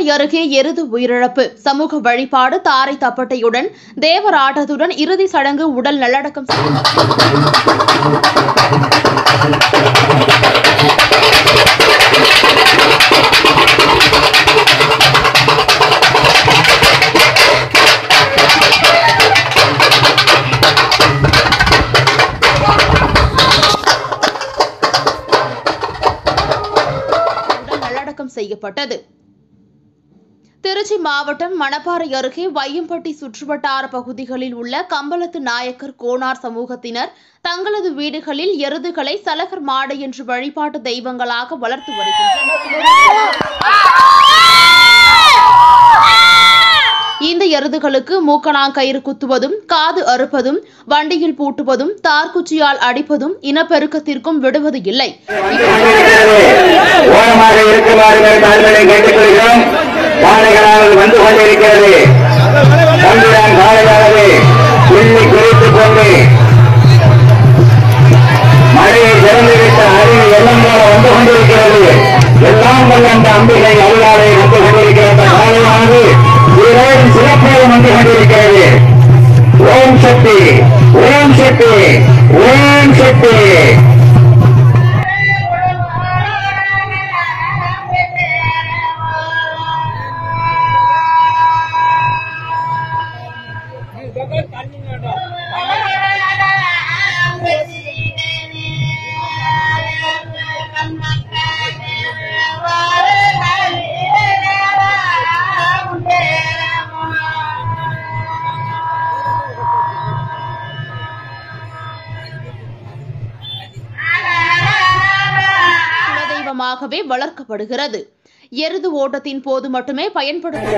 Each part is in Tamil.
அருகே எருது உயிரிழப்பு சமூக வழிபாடு தாரை தப்பட்டையுடன் தேவராட்டத்துடன் இறுதி சடங்கு உடல் நல்லடக்கம் செய்ய- உடல் நல்லடக்கம் செய்யப்பட்டது திருச்சி மாவட்டம் மணப்பாறை அருகே வையம்பட்டி சுற்றுவட்டார பகுதிகளில் உள்ள கம்பலத்து நாயக்கர் கோனார் சமூகத்தினர் தங்களது வீடுகளில் எருதுகளை சலகர் மாடு என்று வழிபாட்டு தெய்வங்களாக வளர்த்து வருகின்றனர் இந்த எருதுகளுக்கு மூக்கணாங்கயிறு குத்துவதும் காது அறுப்பதும் வண்டியில் பூட்டுவதும் தார்குச்சியால் அடிப்பதும் இனப்பெருக்கத்திற்கும் விடுவது இல்லை ஓரமாக இருக்குமாறு தாழ்மையை கேட்டுக்கொள்கிறோம் காளைகளால் வந்து கொண்டிருக்கிறது தம்பிரான் காளையானது புள்ளி குறித்துக் கொண்டு மழையை திறந்துவிட்ட அறிவு எல்லாம் போல வந்து கொண்டிருக்கிறது எல்லாம் வல்ல அந்த அம்பிகை அருளாரை வந்து கொண்டிருக்கிற அந்த காளையானது உயிரோடு சிறப்பாக வந்து கொண்டிருக்கிறது ஓம் சக்தி ஓம் சக்தி ஓம் சக்தி குலதெய்வமாகவே வளர்க்கப்படுகிறது எருது ஓட்டத்தின் போது மட்டுமே பயன்படுத்த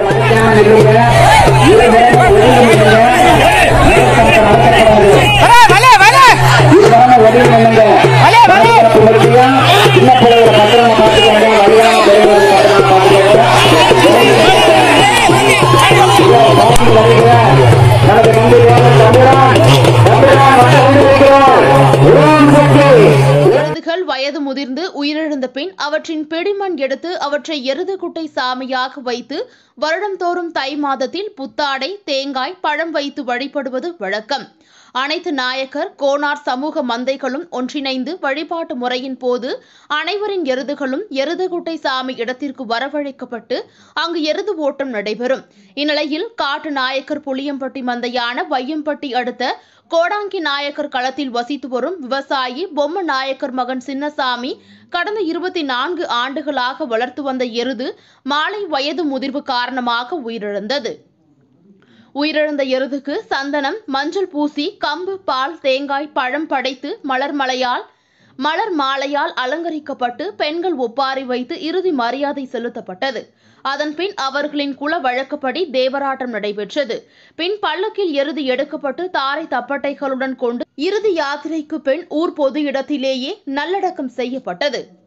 எருதுகள் வயது முதிர்ந்து உயிரிழந்த பின் அவற்றின் பிடிமண் எடுத்து அவற்றை எருது குட்டை சாமியாக வைத்து வருடந்தோறும் தை மாதத்தில் புத்தாடை தேங்காய் பழம் வைத்து வழிபடுவது வழக்கம் அனைத்து நாயக்கர் கோனார் சமூக மந்தைகளும் ஒன்றிணைந்து வழிபாட்டு முறையின் போது அனைவரின் எருதுகளும் எருதுகுட்டை சாமி இடத்திற்கு வரவழைக்கப்பட்டு அங்கு எருது ஓட்டம் நடைபெறும் இந்நிலையில் காட்டு நாயக்கர் புளியம்பட்டி மந்தையான வையம்பட்டி அடுத்த கோடாங்கி நாயக்கர் களத்தில் வசித்து வரும் விவசாயி பொம்ம நாயக்கர் மகன் சின்னசாமி கடந்த இருபத்தி நான்கு ஆண்டுகளாக வளர்த்து வந்த எருது மாலை வயது முதிர்வு காரணமாக உயிரிழந்தது உயிரிழந்த எருதுக்கு சந்தனம் மஞ்சள் பூசி கம்பு பால் தேங்காய் பழம் படைத்து மலர் மலையால் மலர் மாலையால் அலங்கரிக்கப்பட்டு பெண்கள் ஒப்பாரி வைத்து இறுதி மரியாதை செலுத்தப்பட்டது அதன்பின் அவர்களின் குல வழக்கப்படி தேவராட்டம் நடைபெற்றது பின் பல்லக்கில் எருது எடுக்கப்பட்டு தாரை தப்பட்டைகளுடன் கொண்டு இறுதி யாத்திரைக்கு பின் ஊர் பொது இடத்திலேயே நல்லடக்கம் செய்யப்பட்டது